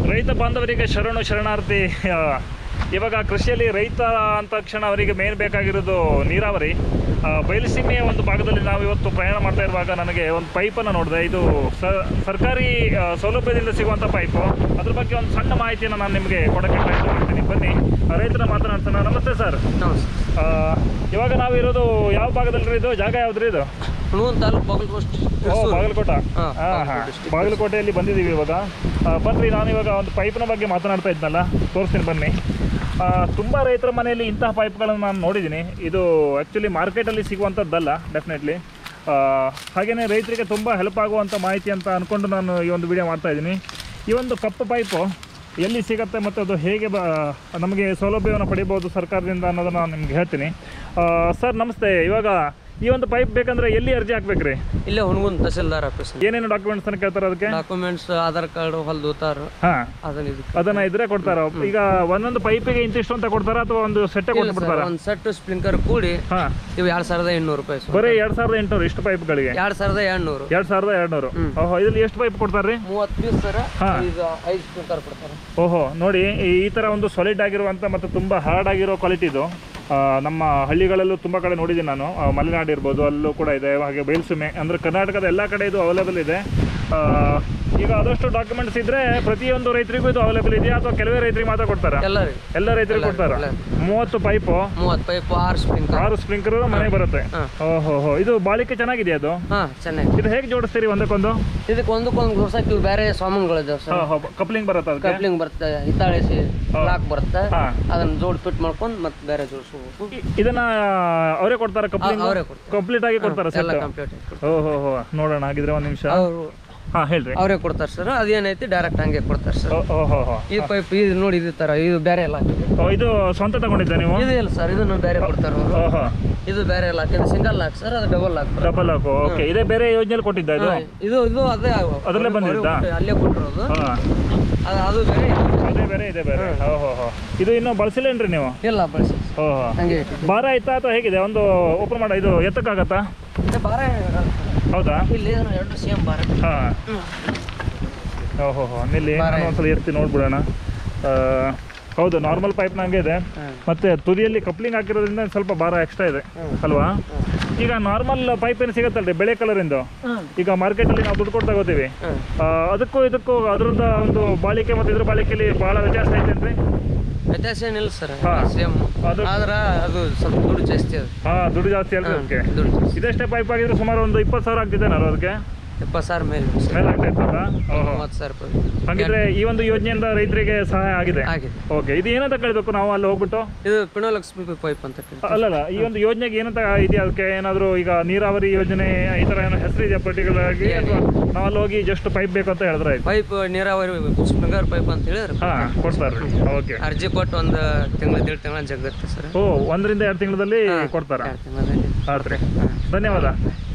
ರೈತ ಬಾಂಧವರಿಗೆ ಶರಣು ಶರಣಾರ್ಥಿ ಆ, ಇವಾಗ ಕೃಷಿಯಲ್ಲಿ ರೈತ ಅಂತ ತಕ್ಷಣ ಅವರಿಗೆ ಮೇನ್ ಬೇಕಾಗಿರೋದು ನೀರಾವರಿ ಆ, ಬಯಲುಸೀಮೆಯ ಒಂದು ಭಾಗದಲ್ಲಿ ನಾವು ಇವತ್ತು ಪ್ರಯಾಣ ಮಾಡ್ತಾ ಇರುವಾಗ ನನಗೆ ಒಂದು ಪೈಪನ್ನು ನೋಡಿದೆ ಇದು ಸ- ಸರ್ಕಾರಿ ಆ, ಸೌಲಭ್ಯದಿಂದ ಸಿಗುವಂಥ ಪೈಪು ಅದ್ರ ಬಗ್ಗೆ ಒಂದು ಸಣ್ಣ ಮಾಹಿತಿಯನ್ನು ನಾನು ನಿಮಗೆ ಕೊಡೋಕ್ಕೆ ಪ್ರಯತ್ನ ಮಾಡ್ತೀನಿ ಬನ್ನಿ ಆ, ರೈತನ ಮಾತನಾಡ್ತಾನೆ ನಮಸ್ತೆ ಸರ್ ನಮಸ್ತೆ ಆ, ಇವಾಗ ನಾವಿರೋದು ಯಾವ ಭಾಗದಲ್ಲಿ ಇದು ಜಾಗ ಯಾವ್ದ್ರಿ ಇದು ಹುಣಗುನ್ ತಾಲೂಕು ಬಾಗಲಕೋಟೆ ಓ ಬಾಗಲಕೋಟ ಹಾ, ಹಾ, ಹಾ. ಬಾಗಲಕೋಟೆ district. ಬಾಗಲಕೋಟೆಯಲ್ಲಿ ಬಂದಿದ್ದೀವಿ ಇವಾಗ ಆ, ಬನ್ರಿ ನಾನು ಇವಾಗ ಒಂದು ಪೈಪ್ನ ಬಗ್ಗೆ ಮಾತನಾಡ್ತಾ ಇದ್ನಲ್ಲ ತೋರಿಸ್ತೀನಿ ಬನ್ನಿ ಆ, ತುಂಬ ರೈತರ ಮನೆಯಲ್ಲಿ ಇಂತಹ ಪೈಪ್ಗಳನ್ನು ನಾನು ನೋಡಿದ್ದೀನಿ ಇದು ಆ್ಯಕ್ಚುಲಿ ಮಾರ್ಕೆಟಲ್ಲಿ ಸಿಗುವಂಥದ್ದಲ್ಲ ಡೆಫಿನೆಟ್ಲಿ ಹಾಗೆಯೇ ರೈತರಿಗೆ ತುಂಬ ಹೆಲ್ಪ್ ಆಗುವಂಥ ಮಾಹಿತಿ ಅಂತ ಅಂದ್ಕೊಂಡು ನಾನು ಈ ಒಂದು ವಿಡಿಯೋ ಮಾಡ್ತಾ ಇದ್ದೀನಿ ಈ ಒಂದು ಕಪ್ಪು ಪೈಪು ಎಲ್ಲಿ ಸಿಗುತ್ತೆ ಮತ್ತು ಅದು ಹೇಗೆ ಬ ನಮಗೆ ಸೌಲಭ್ಯವನ್ನು ಪಡಿಬೋದು ಸರ್ಕಾರದಿಂದ ಅನ್ನೋದನ್ನು ನಾನು ನಿಮ್ಗೆ ಹೇಳ್ತೀನಿ ಸರ್ ನಮಸ್ತೆ ಇವಾಗ ಈ ಒಂದು ಪೈಪ್ ಬೇಕಂದ್ರೆ ಎಲ್ಲಿ ಅರ್ಜಿ ಹಾಕ್ಬೇಕ್ರಿ ಇಲ್ಲೇ ಹುಣಗುನ್ ತಹಸೀಲ್ದಾರ್ ಆಫೀಸ್ ಏನೇನು ಡಾಕ್ಯುಮೆಂಟ್ಸ್ ಅನ್ನ ಕೇಳ್ತಾರೆ ಅದಕ್ಕೆ ಡಾಕ್ಯುಮೆಂಟ್ಸ್ ಆಧಾರ್ ಕಾರ್ಡ್ ಹೊಲ್ದು ಉತ್ತಾರ ಹಾ ಅದನ್ನ ಇದಕ್ಕೆ ಅದನ್ನ ಇದ್ರೆ ಕೊಡ್ತಾರ ಈಗ ಒಂದೊಂದು ಪೈಪಿಗೆ ಇಂತಿಷ್ಟು ಅಂತ ಕೊಡ್ತಾರ ಅಥವಾ ಒಂದು ಸೆಟ್ಟೆ ಕೊಟ್ಟು ಬಿಡ್ತಾರ ಒಂದು ಸೆಟ್ ಸ್ಪ್ರಿಂಕರ್ ಕೂಡಿ ಹಾ ಇವು ಎರಡ್ ಸಾವಿರದ ಎಂಟ್ನೂರು ರೂಪಾಯಿ ಸರ್ ಬರೀ ಎರಡ್ ಸಾವಿರದ ಎಂಟುನೂರು ಇಷ್ಟು ಪೈಪ್ಗಳಿಗೆ ಎರಡ್ ಸಾವಿರದ ಎಂಟ್ನೂರು ಎರಡ್ ಸಾವಿರದ ಎರಡ್ನೂರು ಓಹೋ ಇದ್ರಲ್ಲಿ ಎಷ್ಟು ಪೈಪ್ ಕೊಡ್ತಾರ್ರಿ ಮೂವತ್ತು ಪೀಸ್ ಸರ್ ಹಾ. ಈಗ ಐದು ಸ್ಪ್ರಿಂಕರ್ ಕೊಡ್ತಾರೆ ಓಹೋ ನೋಡಿ ಈ- ಈ ತರ ಒಂದು ಸಾಲಿಡ್ ಆಗಿರುವಂತ ಮತ್ತು ತುಂಬಾ ಹಾರ್ಡ್ ಆಗಿರೋ ಕ್ವಾಲಿಟಿ ಇದು ಆ, ನಮ್ಮ ಹಳ್ಳಿಗಳಲ್ಲೂ ತುಂಬ ಕಡೆ ನೋಡಿದ್ದೀನಿ ನಾನು ಆ, ಮಲೆನಾಡು ಇರ್ಬೋದು ಅಲ್ಲೂ ಕೂಡ ಇದೆ ಹಾಗೆ ಬಯಲುಸೀಮೆ ಅಂದರೆ ಕರ್ನಾಟಕದ ಎಲ್ಲ ಕಡೆ ಇದು ಅವೈಲೇಬಲ್ ಇದೆ ಆ, ಈಗ ಆದಷ್ಟು ಡಾಕ್ಯುಮೆಂಟ್ಸ್ ಇದ್ರೆ ಪ್ರತಿಯೊಂದು ರೈತರಿಗೂ ಇದು ಅವೈಲೇಬಲ್ ಇದೆಯಾ ಅಥವಾ ಕೆಲವೇ ರೈತರಿಗೆ ಮಾತ್ರ ಕೊಡ್ತಾರಾ ಎಲ್ಲರಿಗೆ ಎಲ್ಲ ರೈತರಿಗೆ ಕೊಡ್ತಾರ ಮೂವತ್ತು ಪೈಪು ಮೂವತ್ತು ಪೈಪ್ ಆರು ಸ್ಪ್ರಿಂಕರ್ ಆರು ಸ್ಪ್ರಿಂಕರ್ ಮನೆ ಬರುತ್ತೆ ಹಾ. ಓಹೋ ಹೋ ಇದು ಬಾಳಿಕೆ ಚೆನ್ನಾಗಿದೆ ಅದು ಹಾ ಚೆನ್ನಾಗಿ ಇದು ಹೇಗೆ ಜೋಡಿಸ್ತೀರಿ ಒಂದಕ್ಕೊಂದು ಇದಕ್ಕೆ ಒಂದಕ್ಕೊಂದು ಹೊಸಕ್ಕೆ ಇವು ಬೇರೆ ಸಾಮಾನುಗಳಿದಾವೆ ಸರ್ ಕಪ್ಲಿಂಗ್ ಬರುತ್ತೆ ಅದಕ್ಕೆ ಕಪ್ಲಿಂಗ್ ಬರುತ್ತೆ ಹಿತ್ತಾಳಿಸಿ ಲಾಕ್ ಬರುತ್ತೆ ಹಾ. ಅದನ್ನ ಜೋಡ್ ಫಿಟ್ ಮಾಡ್ಕೊಂಡು ಮತ್ತೆ ಬೇರೆ ಜೋಡಿಸ್ಕೋಬೇಕು ಇ- ಇದನ್ನ ಅವರೇ ಕೊಡ್ತಾರ ಕಪ್ಲಿಂಗ್ ಅವರೇ ಕೊಡ್ತಾರೆ ಕಂಪ್ಲೀಟ್ ಆಗಿ ಕೊಡ್ತಾರ ಎಲ್ಲ ಸೆಟ್ ಕಂಪ್ಲೀಟ್ ಓಹೋ ಹೋ ನೋಡೋಣ ಹಾಗಿದ್ರೆ ಒಂದು ನಿಮಿಷ ಅವರು ಹಾ ಹೇಳ್ರಿ ಅವರೇ ಕೊಡ್ತಾರೆ ಸರ್ ಅದೇನೈತಿ ಡೈರೆಕ್ಟ್ ಹಂಗೆ ಕೊಡ್ತಾರೆ ಸರ್ ಓಹೋ ಹೋ ಈ ಪೈಪ್ ಇದು ನೋಡಿ ಇದು ತರ ಇದು ಬೇರೆ ಎಲ್ಲ ಓ, ಇದು ಸ್ವಂತ ತಗೊಂಡಿದ್ದ ನೀವು ಇದು ಇಲ್ಲ ಸರ್ ಇದನ್ನು ಬೇರೆ ಕೊಡ್ತಾರೆ ಅವರು ಓಹೋ ಇದು ಬೇರೆ ಲಾಕ್ ಇದು ಸಿಂಗಲ್ ಲಾಕ್ ಸರ್ ಅದು ಡಬಲ್ ಲಾಕ್ ಡಬಲ್ ಹಾಕು ಓಕೆ ಇದೇ ಬೇರೆ ಯೋಜನೆಯಲ್ಲಿ ಕೊಟ್ಟಿದ್ದ ಇದು ಇದು ಇದು ಅದೇ ಅದ್ರಲ್ಲೇ ಬಂದಿದ್ದಾ? ಅವ್ರೇ ಅಲ್ಲೇ ಕೊಟ್ಟಿರೋದು ಹಾ ಅದು ಅದು ಬೇರೆ ಇದು ಬೇರೆ. ಅದೇ ಬೇರೆ ಇದೆ ಬೇರೆ ಓಹೋ ಹೋ ಇದು ಇನ್ನೂ ಬಳಸಿಲ್ಲೇನ್ರಿ ನೀವು ಇಲ್ಲ ಬಳಸಿ ಓಹೋ ಹಂಗೆ ಇಟ್ಟಿದ್ದು. ಭಾರ ಆಯ್ತಾ ಅಥವಾ ಹೇಗಿದೆ ಒಂದು ಓಪನ್ ಮಾಡ ಇದು ಎತ್ತಕ್ಕಾಗತ್ತಾ ಇದು ಬಾರ ಹೌದಾ ಇಲ್ಲಿ ಏನು ಎರಡು ಸೇಮ್ ಬಾರ ಹಾ ಓಹೋ ಹೋ ನಿಲ್ಲಿ ಭಾರ ನಾನು ಒಂದ್ಸಲ ಎತ್ತಿ ನೋಡ್ಬಿಡೋಣ ಆ, ಹೌದು ನಾರ್ಮಲ್ ಪೈಪ್ ನಂಗೆ ಇದೆ ಮತ್ತೆ ತುದಿಯಲ್ಲಿ ಕಪ್ಲಿಂಗ್ ಹಾಕಿರೋದ್ರಿಂದ ಒಂದ್ ಸ್ವಲ್ಪ ಭಾರ ಎಕ್ಸ್ಟ್ರಾ ಇದೆ ಅಲ್ವಾ ಈಗ ನಾರ್ಮಲ್ ಪೈಪ್ ಏನು ಸಿಗತ್ತಲ್ರಿ ಬೆಳೆ ಕಲರಿಂದು ಈಗ ಮಾರ್ಕೆಟಲ್ಲಿ ನಾವು ದುಡ್ಡು ಕೊಟ್ಟು ತಗೋತೀವಿ ಹ್ಮ್. ಆ, ಅದಕ್ಕೂ ಇದಕ್ಕೂ ಅದ್ರದ ಒಂದು ಬಾಳಿಕೆ ಮತ್ತು ಇದ್ರ ಬಾಳಿಕೆಯಲ್ಲಿ ಭಾಳ ವ್ಯತ್ಯಾಸ ಐತೇನ್ರಿ ವ್ಯತ್ಯಾಸ ಏನಿಲ್ಲ ಸರ್ ಹಾ. ಸೇಮ್ ಅದು- ಆದ್ರೆ ಅದು ಸ್ವಲ್ಪ ದುಡ್ಡು ಜಾಸ್ತಿ ಅದು ಹಾ ದುಡ್ಡು ಜಾಸ್ತಿ ಅಲ್ರಿ ಅದಕ್ಕೆ ದುಡ್ಡು ಜಾಸ್ತಿ ಇದಷ್ಟೇ ಪೈಪ್ ಆಗಿದ್ರೆ ಸುಮಾರು ಒಂದು ಇಪ್ಪತ್ತು ಸಾವಿರ ಆಗ್ತಿದ್ದೇನಾರು ಅದಕ್ಕೆ ಇಪ್ಪತ್ತು ಸಾವಿರ ಮೇಲೆ ಮೇಲೆ ಆಗ್ತಾ ಇರ್ತದಾ ಓಹೋ ಮೂವತ್ತು ಸಾವಿರ ರೂಪಾಯಿ ಹಾಗಿದ್ರೆ ಈ ಒಂದು ಯೋಜನೆಯಿಂದ ರೈತರಿಗೆ ಸಹಾಯ ಆಗಿದೆ ಆಗಿದೆ ಓಕೆ ಇದು ಏನಂತ ಕೇಳಬೇಕು ನಾವು ಅಲ್ಲಿ ಹೋಗ್ಬಿಟ್ಟು ಇದು ಪಿಣೋಲಕ್ಷ್ಮಿ ಪೈಪ್ ಅಂತ ಕರೀತಾರೆ. ಅಲ್ಲಲ್ಲ ಈ ಒಂದು ಯೋಜನೆಗೆ ಏನಂತ ಇದೆಯಾ ಅದಕ್ಕೆ ಏನಾದರೂ ಈಗ ನೀರಾವರಿ ಯೋಜನೆ ಈ ಥರ ಏನೋ ಹೆಸರು ಇದೆಯಾ ಪರ್ಟಿಕ್ಯುಲರ್ ಆಗಿ ಅಥವಾ ನಾವು ಅಲ್ಲಿ ಹೋಗಿ ಜಸ್ಟ್ ಪೈಪ್ ಬೇಕು ಅಂತ ಹೇಳಿದ್ರೆ ಆಯ್ತು ಪೈಪ್ ನೀರಾವರಿ ಸ್ಪ್ರಿಂಗರ್ ಪೈಪ್ ಅಂತ ಹೇಳಿದ್ರೆ ಹಾಂ ಕೊಡ್ತಾರೆ ಓಕೆ ಅರ್ಜಿ ಕೊಟ್ಟು ಒಂದು ತಿಂಗಳ ದೇಡ್ ತಿಂಗಳ ಜಗತ್ತೆ ಸರ್ ಓ ಒಂದರಿಂದ ಎರಡು ತಿಂಗಳಲ್ಲಿ ಕೊಡ್ತಾರ ಎರಡು ತಿಂಗಳಲ್ಲಿ ಆತ್ರಿ ಧನ್ಯವಾದ